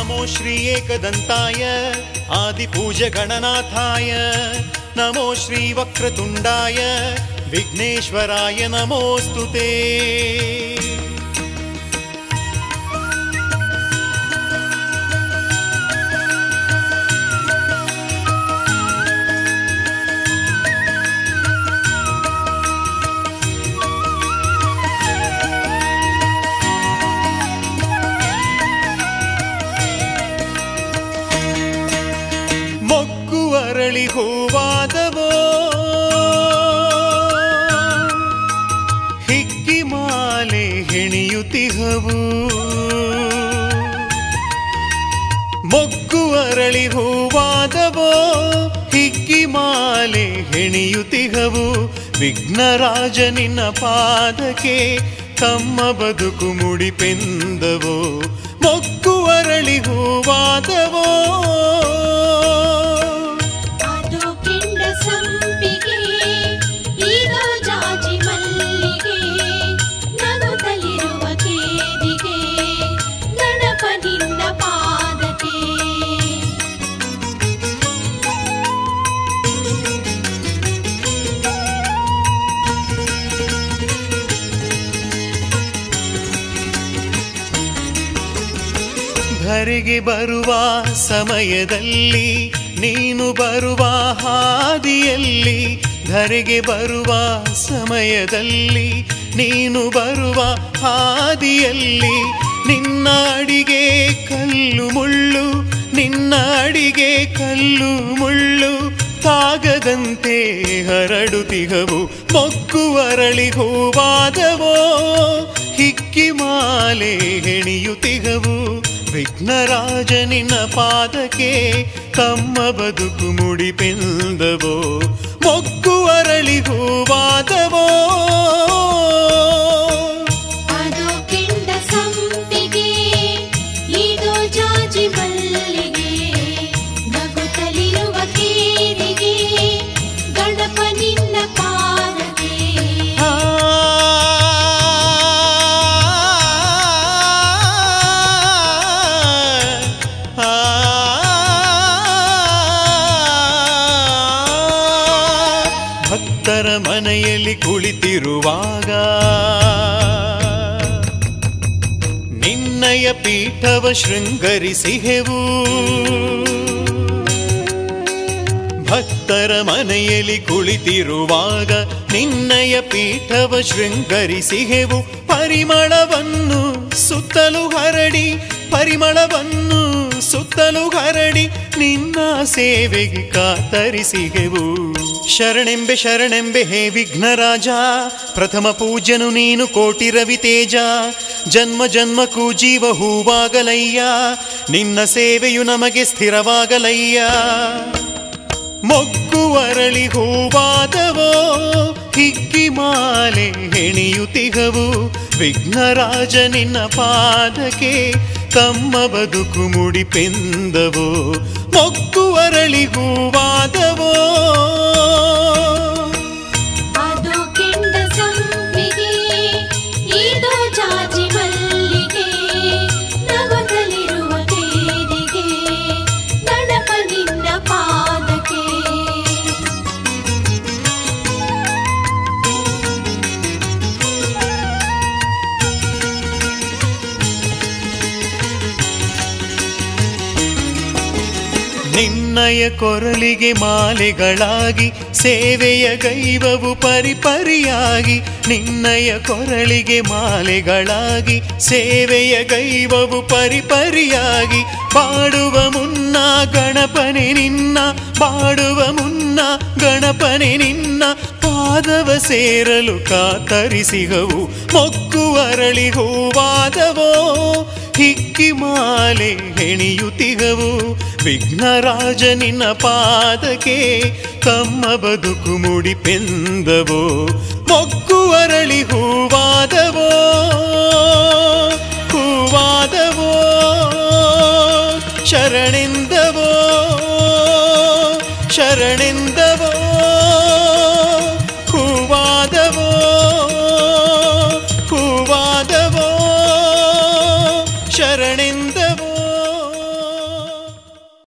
नमो श्री एकदन्ताय आदिपूजगणनाथाय नमो श्रीवक्रतुण्डाय विघ्नेश्वराय नमोऽस्तु ते ಮೊಗ್ಗು ಅರಳಿ ಹೂವಾದವೋ ಹಿಕ್ಕಿ ಮಾಲೆ ಹೆಣಿಯುತಿಹವು ಮೊಗ್ಗು ಅರಳಿ ಹೂವಾದವೋ ಹಿಕ್ಕಿ ಮಾಲೆ ಹೆಣಿಯುತಿಹವು ವಿಘ್ನರಾಜನಿನ ಪಾದಕ್ಕೆ ತಮ್ಮ ಬದುಕು ಮುಡಿಪೆಂದವೋ ಮೊಗ್ಗು ಅರಳಿ ಹೂವಾದವೋ ಅದು ಕೆಂಡ ಸಂಪಿಗೆ ಇದು ಜಾಜಿ ಮಲ್ಲಿಗೆ ನಗುತ್ತಲಿರುವ ಕೇದಿಗೆ ಗಣಪನಿಂದ ಪಾದಕ್ಕೆ ಧರೆಗೆ ಬರುವ ಸಮಯದಲ್ಲಿ ನೀನು ಬರುವ ಹಾದಿಯಲ್ಲಿ ಧರೆಗೆ ಬರುವ ಸಮಯದಲ್ಲಿ ನೀನು ಬರುವ ಹಾದಿಯಲ್ಲಿ ನಿನ್ನ ಅಡಿಗೆ ಕಲ್ಲು ಮುಳ್ಳು ನಿನ್ನ ಅಡಿಗೆ ಕಲ್ಲು ಮುಳ್ಳು ತಾಗದಂತೆ ಹರಡುತಿಹವು ಮೊಗ್ಗು ಅರಳಿ ಹೂವಾದವೋ ಹಿಕ್ಕಿ ಮಾಲೆ ಹೆಣಿಯುತಿಹವು ವಿಘ್ನರಾಜನಿನ ಪಾದಕ್ಕೆ ತಮ್ಮ ಬದುಕು ಮುಡಿಪೆಂದವೋ ಮೊಗ್ಗು ಅರಳಿ ಹೂವಾದವೋ ಅದು ಕೆಂಡ ಸಂಪಿಗೆ ಇದು ಜಾಜಿ ಮಲ್ಲಿಗೆ ನಗುತ್ತಲಿರುವ ಕೇದಿಗೆ ಗಣಪನಿಂದ ಪಾದಕ್ಕೆ ಆ ಆ ಭಕ್ತರ ಮನೆಯಲ್ಲಿ ಕುಳಿತಿರುವಾಗ ನಿನ್ನಯ ಪೀಠವ ಶೃಂಗರಿಸಿಹೆವು ಭಕ್ತರ ಮನೆಯಲ್ಲಿ ಕುಳಿತಿರುವಾಗ ನಿನ್ನಯ ಪೀಠವ ಶೃಂಗರಿಸಿಹೆವು ಪರಿಮಳವನ್ನು ಸುತ್ತಲೂ ಹರಡಿ ಪರಿಮಳವನ್ನು ಸುತ್ತಲೂ ಹರಡಿ ನಿನ್ನ ಸೇವೆಗೆ ಕಾತರಿಸಿಹೆವು ಶರಣೆಂಬೆ ಶರಣೆಂಬೆ ಹೇ ವಿಘ್ನರಾಜ ಪ್ರಥಮ ಪೂಜ್ಯನು ನೀನು ಕೋಟಿ ರವಿ ತೇಜ ಜನ್ಮ ಜನ್ಮಕ್ಕೂ ಜೀವ ಹೂವಾಗಲಯ್ಯ ನಿನ್ನ ಸೇವೆಯು ನಮಗೆ ಸ್ಥಿರವಾಗಲಯ್ಯ ಮೊಗ್ಗು ಅರಳಿ ಹೂವಾದವೋ ಹಿಕ್ಕಿ ಮಾಲೆ ಹೆಣಿಯುತಿಹವು ವಿಘ್ನರಾಜ ನಿನ್ನ ಪಾದಕ್ಕೆ ತಮ್ಮ ಬದುಕು ಮುಡಿಪೆಂದವೋ ಮೊಗ್ಗು ಅರಳಿ ಹೂವಾದವೋ ಅದು ಕೆಂಡ ಸಂಪಿಗೆ ಇದು ಜಾಜಿ ಮಲ್ಲಿಗೆ ನಗುತ್ತಲಿರುವ ಕೇದಿಗೆ ಗಣಪನಿಂದ ಪಾದಕ್ಕೆ ನಿನ್ನಯ ಕೊರಳಿಗೆ ಮಾಲೆಗಳಾಗಿ ಸೇವೆಯ ಗೈವವು ಪರಿಪರಿಯಾಗಿ ನಿನ್ನಯ ಕೊರಳಿಗೆ ಮಾಲೆಗಳಾಗಿ ಸೇವೆಯ ಗೈವವು ಪರಿಪರಿಯಾಗಿ ಬಾಡುವ ಮುನ್ನ ಗಣಪನೆ ನಿನ್ನ ಬಾಡುವ ಮುನ್ನ ಗಣಪನೆ ನಿನ್ನ ಪಾದವ ಸೇರಲು ಕಾತರಿಸಿಹವು ಮೊಕ್ಕು ಅರಳಿ ಹೂವಾದವೋ ಹಿಕ್ಕಿ ಮಾಲೆ ಹೆಣಿಯುತಿಗವು ವಿಘ್ನರಾಜ ನಿನ್ನ ಪಾದಕ್ಕೆ ತಮ್ಮ ಬದುಕು ಮುಡಿಪೆಂದವೋ ಮೊಕ್ಕು ಅರಳಿ